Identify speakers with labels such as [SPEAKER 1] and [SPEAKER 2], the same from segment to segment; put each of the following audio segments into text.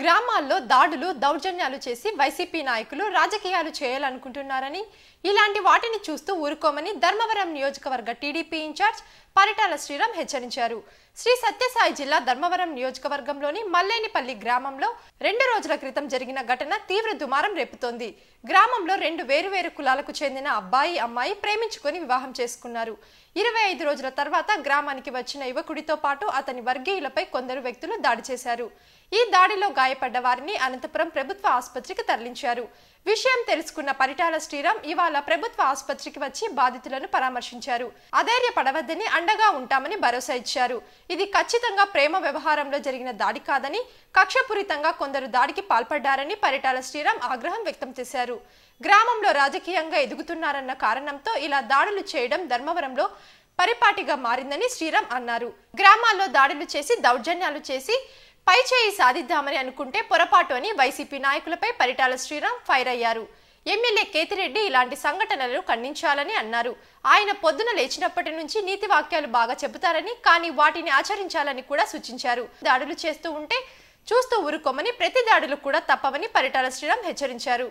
[SPEAKER 1] గ్రామాల్లో దాడులు దౌర్జన్యాలు చేసి వైసీపీ నాయకులు రాజకీయాలు చేయాలనుకుంటున్నారని ఇలాంటి వాటిని చూస్తూ ఊరుకోమని ధర్మవరం నియోజకవర్గ టీడీపీ ఇన్ఛార్జ్ పరిటాల శ్రీరామ్ హెచ్చరించారు శ్రీ సత్యసాయి జిల్లా ధర్మవరం నియోజకవర్గంలోని మల్లేనిపల్లి గ్రామంలో రెండు రోజుల క్రితం జరిగిన ఘటన తీవ్ర దుమారం రేపుతోంది గ్రామంలో రెండు వేరువేరు కులాలకు చెందిన అబ్బాయి అమ్మాయి ప్రేమించుకొని వివాహం చేసుకున్నారు ఇరవై ఐదు రోజుల తర్వాత గ్రామానికి వచ్చిన యువకుడితో పాటు అతని వర్గీయులపై కొందరు వ్యక్తులు దాడి చేశారు ఈ దాడిలో గాయపడ్డ వారిని అనంతపురం ప్రభుత్వ ఆసుపత్రికి తరలించారు విషయం తెలుసుకున్న పరిటాల శ్రీరామ్ ఇవాళ ప్రభుత్వ ఆసుపత్రికి వచ్చి బాధితులను పరామర్శించారు అధైర్యపడవద్దని అండగా ఉంటామని భరోసా ఇచ్చారు ఇది ఖచ్చితంగా ప్రేమ వ్యవహారంలో జరిగిన దాడి కాదని కక్షపూరితంగా కొందరు దాడికి పాల్పడ్డారని పరిటాల శ్రీరామ్ ఆగ్రహం వ్యక్తం చేశారు గ్రామంలో రాజకీయంగా ఎదుగుతున్నారన్న కారణంతో ఇలా దాడులు చేయడం ధర్మవరంలో పరిపాటిగా మారిందని శ్రీరామ్ అన్నారు గ్రామాల్లో దాడులు చేసి దౌర్జన్యాలు చేసి పై చేయి సాధిద్దామని అనుకుంటే పొరపాటు అని వైసీపీ నాయకులపై పరిటాల శ్రీరామ్ ఫైర్ అయ్యారు ఎమ్మెల్యే కేతిరెడ్డి ఇలాంటి సంఘటనలను ఖండించాలని అన్నారు ఆయన పొద్దున లేచినప్పటి నుంచి నీతి వాక్యాలు బాగా చెబుతారని కానీ వాటిని ఆచరించాలని కూడా సూచించారు దాడులు చేస్తూ ఉంటే చూస్తూ ఊరుకోమని ప్రతి దాడులు కూడా తప్పవని పరిటాల శ్రీరామ్ హెచ్చరించారు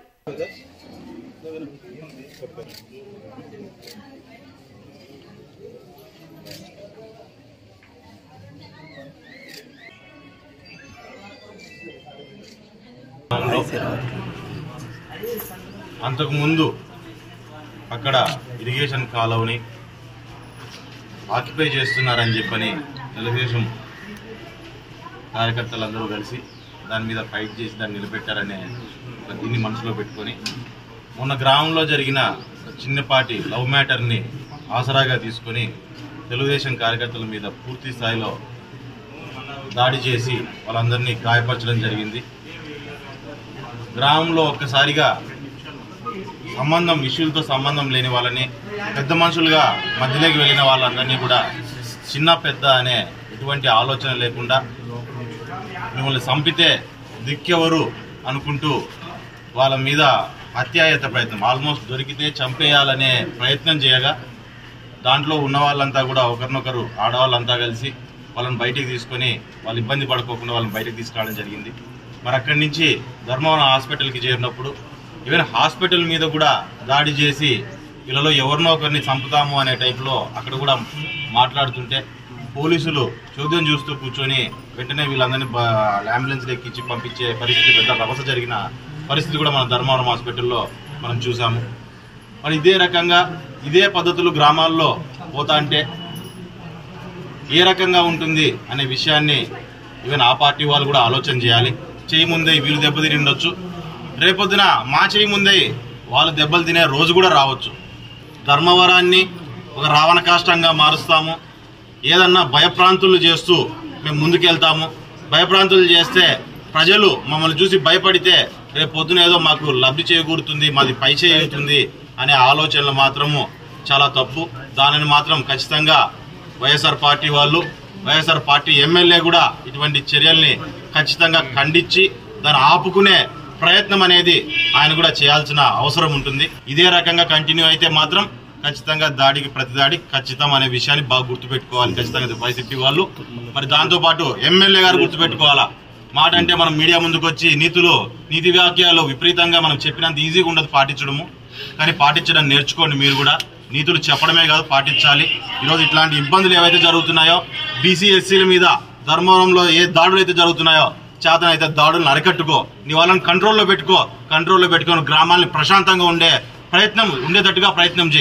[SPEAKER 2] అంతకుముందు అక్కడ ఇరిగేషన్ కాలువని ఆక్యుపై చేస్తున్నారని చెప్పని తెలుగుదేశం కార్యకర్తలందరూ కలిసి దాని మీద ఫైట్ చేసి దాన్ని నిలబెట్టారనే ఒక దీన్ని మనసులో పెట్టుకొని మొన్న గ్రామంలో జరిగిన ఒక చిన్నపాటి లవ్ మ్యాటర్ని ఆసరాగా తీసుకొని తెలుగుదేశం కార్యకర్తల మీద పూర్తి స్థాయిలో దాడి చేసి వాళ్ళందరినీ గాయపరచడం జరిగింది గ్రామంలో ఒక్కసారిగా సంబంధం ఇష్యూలతో సంబంధం లేని వాళ్ళని పెద్ద మనుషులుగా మధ్యలోకి వెళ్ళిన వాళ్ళందరినీ కూడా చిన్న పెద్ద అనే ఎటువంటి ఆలోచన లేకుండా మిమ్మల్ని చంపితే దిక్కెవరు అనుకుంటూ వాళ్ళ మీద హత్యాయత ప్రయత్నం ఆల్మోస్ట్ దొరికితే చంపేయాలనే ప్రయత్నం చేయగా దాంట్లో ఉన్న వాళ్ళంతా కూడా ఒకరినొకరు ఆడవాళ్ళంతా కలిసి వాళ్ళని బయటికి తీసుకొని వాళ్ళు ఇబ్బంది పడుకోకుండా వాళ్ళని బయటికి తీసుకురావడం జరిగింది మరి అక్కడి నుంచి ధర్మవరం హాస్పిటల్కి చేరినప్పుడు ఈవెన్ హాస్పిటల్ మీద కూడా దాడి చేసి వీళ్ళలో ఎవరినో ఒకరిని చంపుతాము అనే టైప్లో అక్కడ కూడా మాట్లాడుతుంటే పోలీసులు చోద్యం చూస్తూ కూర్చొని వెంటనే వీళ్ళందరినీ బ- అంబులెన్స్ ఎక్కించి పంపించే పరిస్థితి పెద్ద రభస జరిగిన పరిస్థితి కూడా మన ధర్మవరం హాస్పిటల్లో మనం చూసాము మరి ఇదే రకంగా ఇదే పద్ధతులు గ్రామాల్లో పోతా అంటే ఏ రకంగా ఉంటుంది అనే విషయాన్ని ఈవెన్ ఆ పార్టీ వాళ్ళు కూడా ఆలోచన చేయాలి చేయి ముందే వీళ్ళు దెబ్బతిని ఉండొచ్చు రేపొద్దున మా చేయి ముందే వాళ్ళు దెబ్బలు తినే రోజు కూడా రావచ్చు ధర్మవరాన్ని ఒక రావణ కాష్టంగా మారుస్తాము ఏదన్నా భయప్రాంతులు చేస్తూ మేము ముందుకెళ్తాము భయప్రాంతులు చేస్తే ప్రజలు మమ్మల్ని చూసి భయపడితే రేపు పొద్దున ఏదో మాకు లబ్ధి చేకూరుతుంది మాది పై చేయుతుంది అనే ఆలోచనలు మాత్రము చాలా తప్పు దానిని మాత్రం ఖచ్చితంగా వైఎస్ఆర్ పార్టీ వాళ్ళు వైఎస్ఆర్ పార్టీ ఎమ్మెల్యే కూడా ఇటువంటి చర్యల్ని ఖచ్చితంగా ఖండించి దాన్ని ఆపుకునే ప్రయత్నం అనేది ఆయన కూడా చేయాల్సిన అవసరం ఉంటుంది ఇదే రకంగా కంటిన్యూ అయితే మాత్రం ఖచ్చితంగా దాడికి ప్రతి దాడి ఖచ్చితం అనే విషయాన్ని బాగా గుర్తుపెట్టుకోవాలి ఖచ్చితంగా వైసీపీ వాళ్ళు మరి దాంతో పాటు ఎమ్మెల్యే గారు గుర్తుపెట్టుకోవాలా మాట అంటే మనం మీడియా ముందుకు వచ్చి నీతులు నీతి వాక్యాలు విపరీతంగా మనం చెప్పినంత ఈజీగా ఉండదు పాటించడము కానీ పాటించడం నేర్చుకోండి మీరు కూడా నీతులు చెప్పడమే కాదు పాటించాలి ఈరోజు ఇట్లాంటి ఇబ్బందులు ఏవైతే జరుగుతున్నాయో బీసీ ఎస్సీల మీద ధర్మవరంలో ఏ దాడులు అయితే జరుగుతున్నాయో చేతనైతే దాడులను అరికట్టుకో నీ వాళ్ళని కంట్రోల్లో పెట్టుకో కంట్రోల్లో పెట్టుకొని గ్రామాల్ని ప్రశాంతంగా ఉండే ప్రయత్నం ఉండేటట్టుగా ప్రయత్నం చేయి